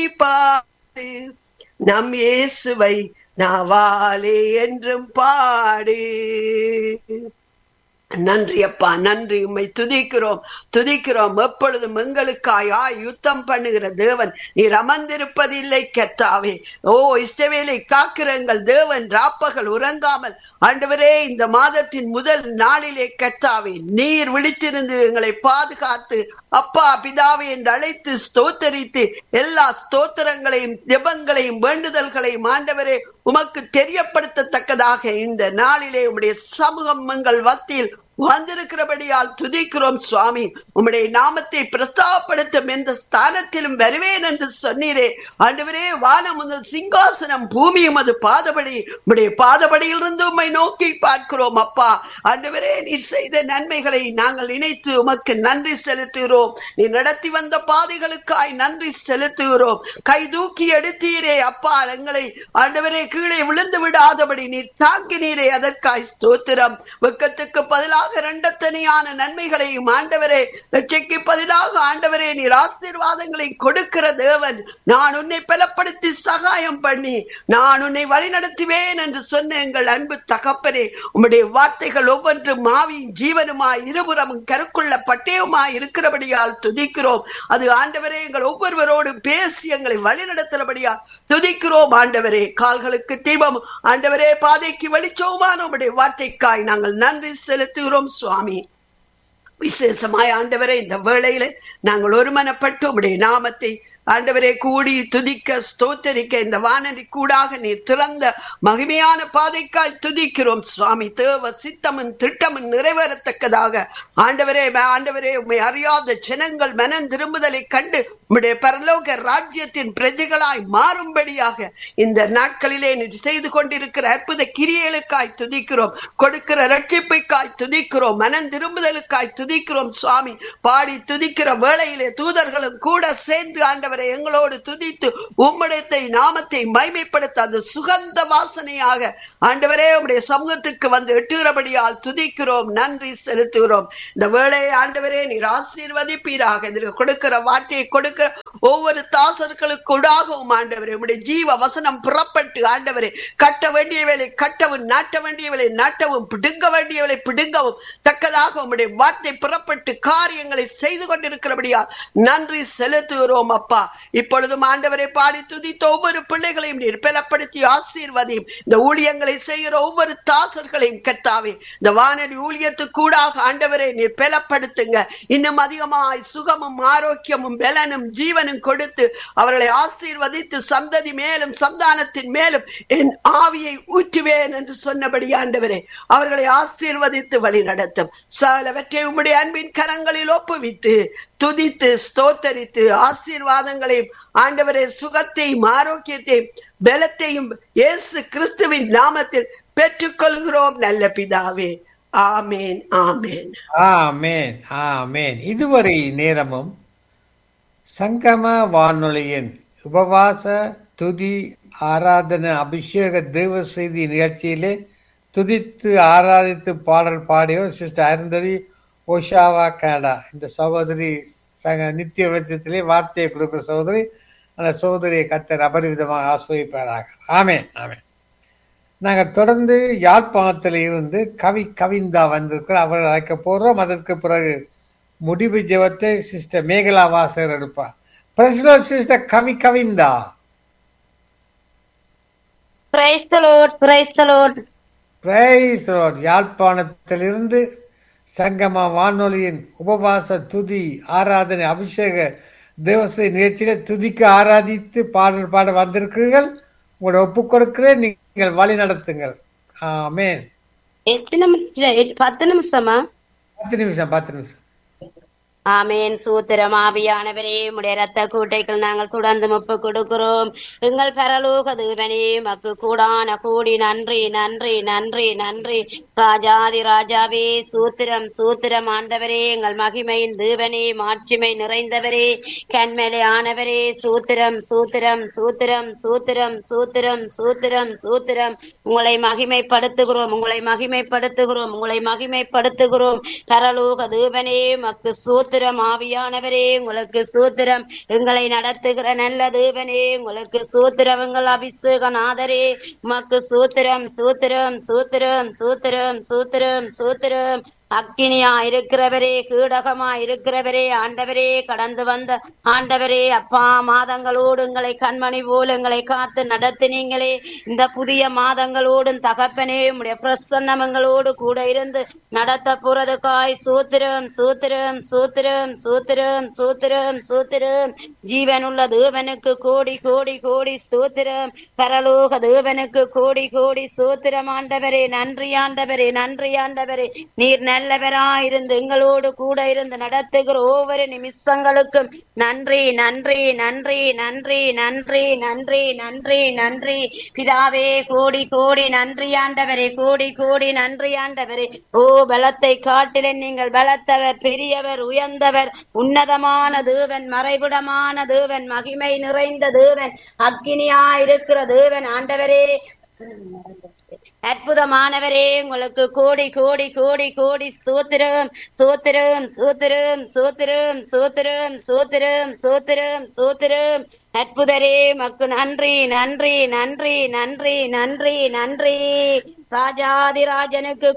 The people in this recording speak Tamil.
பாடு நம் இயேசுவை நாவாலே என்றும் பாடு நன்றி அப்பா நன்றி உம்மை துதிக்கிறோம் துதிக்கிறோம் எப்பொழுதும் எங்களுக்காய் ஆ யுத்தம் பண்ணுகிற தேவன் நீர் அமர்ந்திருப்பதில்லை கர்த்தாவே ஓ இஸ்ரவேலை காக்கிற எங்கள் தேவன் ராப்பகல் உறங்காமல் ஆண்டவரே இந்த மாதத்தின் முதல் நாளிலே கர்த்தாவே நீர் விழித்திருந்து எங்களை பாதுகாத்து அப்பா பிதாவே என்று அழைத்து ஸ்தோத்தரித்து எல்லா ஸ்தோத்திரங்களையும் ஜெபங்களையும் வேண்டுதல்களையும் ஆண்டவரே உமக்கு தெரியப்படுத்தத்தக்கதாக இந்த நாளிலே உம்முடைய சமூகம் எங்கள் வத்தியில் வந்திருக்கிறபடியால் துதிக்கிறோம் சுவாமி உம்முடைய நாமத்தை பிரஸ்தாபப்படுத்தும் எந்த ஸ்தானத்திலும் வருவேன் என்று சொன்னீரே ஆண்டவரே வானம் முதல் சிங்காசனம் பூமியும் அது பாதபடி உம்முடைய பாதபடியிலிருந்து உம்மை நோக்கி பார்க்கிறோம் அப்பா ஆண்டவரே நீர் செய்த நன்மைகளை நாங்கள் நினைத்து உமக்கு நன்றி செலுத்துகிறோம் நீ நடத்தி வந்த பாதைகளுக்காய் நன்றி செலுத்துகிறோம் கை தூக்கி எடுத்தீரே அப்பா எங்களை ஆண்டவரே கீழே விழுந்து விடாதபடி நீர் தாங்கினீரே அதற்காய் ஸ்தோத்திரம் வெக்கத்துக்கு பதிலாக இரண்டத்தனியான நன்மைகளையும் ஆண்டவரே ரட்சைக்கு பதிலாக ஆண்டவரே நீர் ஆசீர்வாதங்களை கொடுக்கிற தேவன் நான் உன்னை பலப்படுத்தி சகாயம் பண்ணி நான் உன்னை வழிநடத்துவேன் என்று சொன்ன எங்கள் அன்பு தகப்பனே உம்முடைய வார்த்தைகள் ஒவ்வொன்றும் மாவியும் ஜீவனுமாய் இருபுறமும் கருக்குள்ள பட்டயமாய் இருக்கிறபடியால் துதிக்கிறோம் அது ஆண்டவரே எங்கள் ஒவ்வொருவரோடும் பேசி எங்களை வழிநடத்துறபடியால் துதிக்கிறோம் ஆண்டவரே கால்களுக்கு தீபம் ஆண்டவரே பாதைக்கு வெளிச்சவுமான உம்முடைய வார்த்தைக்காய் நாங்கள் நன்றி செலுத்துகிறோம் சுவாமி விசேஷமாய் ஆண்டவரே இந்த வேளையில நாங்கள் ஒருமனப்பட்டு உம்முடைய நாமத்தை ஆண்டவரே கூடி துதிக்க ஸ்தோத்தரிக்க இந்த வானதி கூடாக நீர் திறந்த மகிமையான பாதைக்காய் துதிக்கிறோம் சுவாமி தேவ சித்தமும் திட்டமும் நிறைவேறத்தக்கதாக ஆண்டவரே ஆண்டவரே உண்மை அறியாத ஜனங்கள் மனம் திரும்புதலை கண்டு உம்முடைய பரலோக ராஜ்யத்தின் பிரஜைகளாய் மாறும்படியாக இந்த நாட்களிலே நீர் செய்து கொண்டிருக்கிற அற்புத கிரியலுக்காய் துதிக்கிறோம் கொடுக்கிற ரட்சிப்புக்காய் துதிக்கிறோம் மனம் திரும்புதலுக்காய் துதிக்கிறோம் சுவாமி பாடி துதிக்கிற வேளையிலே தூதர்களும் கூட சேர்ந்து ஆண்டவரை எங்களோடு துதித்து உம்மிடத்தை நாமத்தை மைமைப்படுத்த அந்த சுகந்த வாசனையாக ஆண்டவரே உம்முடைய சமூகத்துக்கு வந்து எட்டுகிறபடியால் துதிக்கிறோம் நன்றி செலுத்துகிறோம் இந்த வேளையை ஆண்டவரே நீர் ஆசீர்வதிப்பீராக இதற்கு கொடுக்கிற வார்த்தையை கொடுக்கிற ஒவ்வொரு தாசர்களுக்கூடாகவும் ஆண்டவரே உம்முடைய ஜீவ வசனம் புறப்பட்டு ஆண்டவரே கட்ட வேண்டிய வேலை கட்டவும் நாட்ட வேண்டிய வேலை நாட்டவும் பிடுங்க வேண்டிய வேலை பிடுங்கவும் தக்கதாக உம்முடைய வார்த்தை புறப்பட்டு காரியங்களை செய்து கொண்டிருக்கிறபடியா நன்றி செலுத்துகிறோம் அப்பா இப்பொழுதும் ஆண்டவரை பாடி துதித்த ஒவ்வொரு பிள்ளைகளையும் நீர் பலப்படுத்தி ஆசீர்வதியும் இந்த ஊழியங்களை செய்கிற ஒவ்வொரு தாசர்களையும் கத்தாவே இந்த வானொலி ஊழியத்துக்கூடாக ஆண்டவரை நீர் பலப்படுத்துங்க இன்னும் அதிகமாய் சுகமும் ஆரோக்கியமும் பலனும் ஜீவனும் கொடுத்து அவர்களை ஆசீர்வதித்து சந்ததி மேலும் சந்தானத்தின் மேலும் என் ஆவியை ஊற்றுவேன் என்று சொன்னபடி ஆண்டவரே அவர்களை ஆசீர்வதித்து வழி நடத்தும் சகலவற்றை உம்முடைய அன்பின் கரங்களில் ஒப்புவித்து துதித்து ஸ்தோத்தரித்து ஆசீர்வாதங்களையும் ஆண்டவரே சுகத்தையும் ஆரோக்கியத்தையும் பலத்தையும் இயேசு கிறிஸ்துவின் நாமத்தில் பெற்றுக்கொள்கிறோம் நல்ல பிதாவே ஆமேன் ஆமேன் ஆமேன் ஆமேன் இதுவரை நேரமும் சங்கம வானொலியின் உபவாச துதி ஆராதன அபிஷேக தேவ செய்தி நிகழ்ச்சியிலே துதித்து ஆராதித்து பாடல் பாடியவர் சிஸ்டர் அருந்ததி ஓஷாவா கனடா இந்த சகோதரி சங்க நித்திய வெளிச்சத்திலே வார்த்தையை கொடுக்கிற சகோதரி அந்த சகோதரியை கத்தர் அபரிவிதமாக ஆஸ்வதிப்பாராக ஆமேன் ஆமேன் நாங்கள் தொடர்ந்து யாழ்ப்பாணத்தில் இருந்து கவி கவிந்தா வந்திருக்கிறோம் அவர்கள் அழைக்க போகிறோம் அதற்கு பிறகு முடிவு ஜெபத்தை சிஸ்டர் மேகலா வாசகர் எடுப்பார் பிரசிடல் sister Kavi Kavinda Praise the Lord, praise the Lord. Praise Lord யாழ்ப்பாணத்திலிருந்து சங்கம வானொலியின் உபவாச துதி ஆராதனை அபிஷேக தேவசை நிகழ்ச்சியில துதிக்கு ஆராதித்து பாடல் பாட வந்திருக்கிறீர்கள் உங்களோட ஒப்புக் கொடுக்கிறேன் நீங்கள் வழி நடத்துங்கள் ஆமேன் எத்தனை நிமிஷம் பத்து நிமிஷமா பத்து நிமிஷம் பத்து நிமிஷம் ஆமேன் சூத்திரம் ஆவியானவரே உடைய ரத்த கூட்டைகள் நாங்கள் தொடர்ந்து முப்பு கொடுக்கிறோம் எங்கள் பரலோக தேவனே மக்கு கூடான கூடி நன்றி நன்றி நன்றி நன்றி ராஜாதி ராஜாவே சூத்திரம் சூத்திரம் ஆண்டவரே எங்கள் மகிமையின் தேவனே மாட்சிமை நிறைந்தவரே கண்மலை ஆனவரே சூத்திரம் சூத்திரம் சூத்திரம் சூத்திரம் சூத்திரம் சூத்திரம் சூத்திரம் உங்களை மகிமைப்படுத்துகிறோம் உங்களை மகிமைப்படுத்துகிறோம் உங்களை மகிமைப்படுத்துகிறோம் பரலோக தேவனே மக்கு சூத்திரம் சூத்திரம் ஆவியானவரே உங்களுக்கு சூத்திரம் எங்களை நடத்துகிற நல்ல தேவனே உங்களுக்கு சூத்திரம் எங்கள் அபிஷேகநாதரே உமக்கு சூத்திரம் சூத்திரம் சூத்திரம் சூத்திரம் சூத்திரம் சூத்திரம் அக்கினியா இருக்கிறவரே கீடகமா இருக்கிறவரே ஆண்டவரே கடந்து வந்த ஆண்டவரே அப்பா மாதங்களோடு உங்களை கண்மணி போல் எங்களை காத்து நடத்தினீங்களே இந்த புதிய மாதங்களோடும் தகப்பனே உடைய பிரசன்னம் எங்களோடு கூட இருந்து நடத்த போறதுக்காய் சூத்திரம் சூத்திரம் சூத்திரம் சூத்திரம் சூத்திரம் சூத்திரம் ஜீவனுள்ள தேவனுக்கு கோடி கோடி கோடி ஸ்தோத்திரம் பரலோக தேவனுக்கு கோடி கோடி சூத்திரம் ஆண்டவரே நன்றி ஆண்டவரே நன்றி ஆண்டவரே நீர் நல்லவராயிருந்து எங்களோடு கூட இருந்து நடத்துகிற ஒவ்வொரு நிமிஷங்களுக்கும் நன்றி நன்றி நன்றி நன்றி நன்றி நன்றி நன்றி நன்றி பிதாவே கோடி கோடி நன்றி ஆண்டவரே கோடி கோடி நன்றி ஆண்டவரே ஓ பலத்தை காட்டிலே நீங்கள் பலத்தவர் பெரியவர் உயர்ந்தவர் உன்னதமான தேவன் மறைவிடமான தேவன் மகிமை நிறைந்த தேவன் அக்கினியா இருக்கிற தேவன் ஆண்டவரே அற்புதமானவரே உங்களுக்கு கோடி கோடி கோடி கோடி சூத்திரம் சூத்திரம் சூத்திரம் சூத்திரம் சூத்திரம் சூத்திரம் சூத்திரம் சூத்திரம் அற்புதரே மக்கு நன்றி நன்றி நன்றி நன்றி நன்றி நன்றி ராஜாதிராஜனுக்கு